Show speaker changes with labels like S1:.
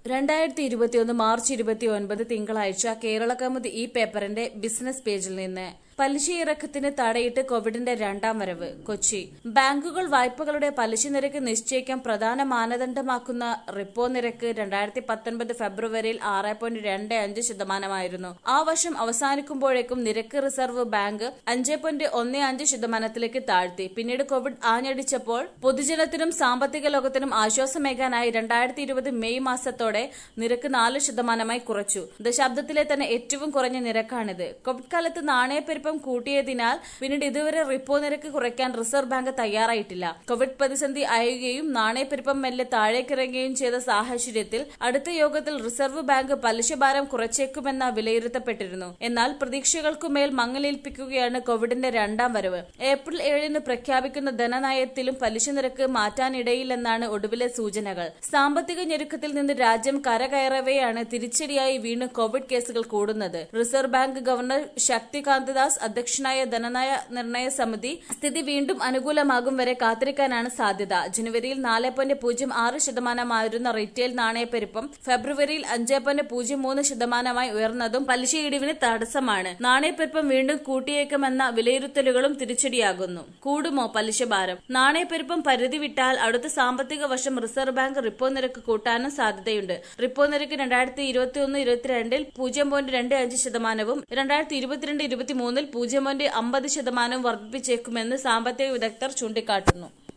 S1: രണ്ടായിരത്തി ഇരുപത്തിയൊന്ന് മാർച്ച് ഇരുപത്തി ഒൻപത് തിങ്കളാഴ്ച കേരള കൗമുദി ഈ പേപ്പറിന്റെ ബിസിനസ് പേജിൽ നിന്ന് പലിശയിറക്കത്തിന് തടയിട്ട് കോവിഡിന്റെ രണ്ടാം വരവ് കൊച്ചി ബാങ്കുകൾ വായ്പകളുടെ പലിശ നിരക്ക് നിശ്ചയിക്കാൻ പ്രധാന മാനദണ്ഡമാക്കുന്ന റിപ്പോ നിരക്ക് രണ്ടായിരത്തി പത്തൊൻപത് ഫെബ്രുവരിയിൽ ആറ് പോയിന്റ് രണ്ട് അഞ്ച് ശതമാനമായിരുന്നു ആ വർഷം അവസാനിക്കുമ്പോഴേക്കും നിരക്ക് റിസർവ് ബാങ്ക് അഞ്ച് പോയിന്റ് ഒന്ന് അഞ്ച് ശതമാനത്തിലേക്ക് താഴ്ത്തി പിന്നീട് കോവിഡ് ആഞ്ഞടിച്ചപ്പോൾ പൊതുജനത്തിനും സാമ്പത്തിക ലോകത്തിനും ആശ്വാസമേകാനായി രണ്ടായിരത്തി ഇരുപത് മെയ് മാസത്തോടെ നിരക്ക് നാല് ശതമാനമായി കുറച്ചു ദശാബ്ദത്തിലെ തന്നെ ഏറ്റവും കുറഞ്ഞ നിരക്കാണിത് കോവിഡ് കാലത്ത് നാണയപ്പെരുപ്പം കൂട്ടിയതിനാൽ പിന്നീട് ഇതുവരെ റിപ്പോ നിരക്ക് കുറയ്ക്കാൻ റിസർവ് ബാങ്ക് തയ്യാറായിട്ടില്ല കോവിഡ് പ്രതിസന്ധി അയയുകയും നാണയപ്പെരുപ്പം മെല്ലെ താഴേക്കിറങ്ങുകയും ചെയ്ത സാഹചര്യത്തിൽ അടുത്ത യോഗത്തിൽ റിസർവ് ബാങ്ക് പലിശ ഭാരം കുറച്ചേക്കുമെന്ന വിലയിരുത്തപ്പെട്ടിരുന്നു എന്നാൽ പ്രതീക്ഷകൾക്കുമേൽ മങ്ങലേൽപ്പിക്കുകയാണ് കോവിഡിന്റെ രണ്ടാം വരവ് ഏപ്രിൽ ഏഴിന് പ്രഖ്യാപിക്കുന്ന ധനനയത്തിലും പലിശ നിരക്ക് മാറ്റാനിടയില്ലെന്നാണ് ഒടുവിലെ സൂചനകൾ സാമ്പത്തിക ഞെരുക്കത്തിൽ നിന്ന് രാജ്യം കരകയറവെയാണ് തിരിച്ചടിയായി വീണ്ടും കോവിഡ് കേസുകൾ കൂടുന്നത് reserve bank governor Shaktikanta Das അധ്യക്ഷനായ ധനനയ നിർണയ സമിതി സ്ഥിതി വീണ്ടും അനുകൂലമാകും വരെ കാത്തിരിക്കാനാണ് സാധ്യത ജനുവരിയിൽ നാല് പോയിന്റ് പൂജ്യം ആറ് ശതമാനമായിരുന്ന റീറ്റെയിൽ നാണയപ്പെരുപ്പം ഫെബ്രുവരിയിൽ അഞ്ച് പോയിന്റ് പൂജ്യം മൂന്ന് ശതമാനമായി ഉയർന്നതും പലിശ ഇടിവിന് തടസ്സമാണ് നാണയപ്പെരുപ്പം വീണ്ടും കൂട്ടിയേക്കുമെന്ന വിലയിരുത്തലുകളും തിരിച്ചടിയാകുന്നു കൂടുമോ പലിശ ഭാരം നാണയപ്പെരുപ്പം പരിധി വിട്ടാൽ അടുത്ത സാമ്പത്തിക വർഷം റിസർവ് ബാങ്ക് റിപ്പോ നിരക്ക് കൂട്ടാനും സാധ്യതയുണ്ട് റിപ്പോ നിരക്ക് രണ്ടായിരത്തി ഇരുപത്തി ഒന്ന് ഇരുപത്തിരണ്ടിൽ പൂജ്യം പോയിന്റ് രണ്ട് അഞ്ച് ശതമാനവും രണ്ടായിരത്തി ഇരുപത്തിരണ്ട് ഇരുപത്തിമൂന്നിൽ പൂജ്യം പോയിന്റ് അമ്പത് ശതമാനവും വർദ്ധിപ്പിച്ചേക്കുമെന്ന് സാമ്പത്തിക വിദഗ്ധർ ചൂണ്ടിക്കാട്ടുന്നു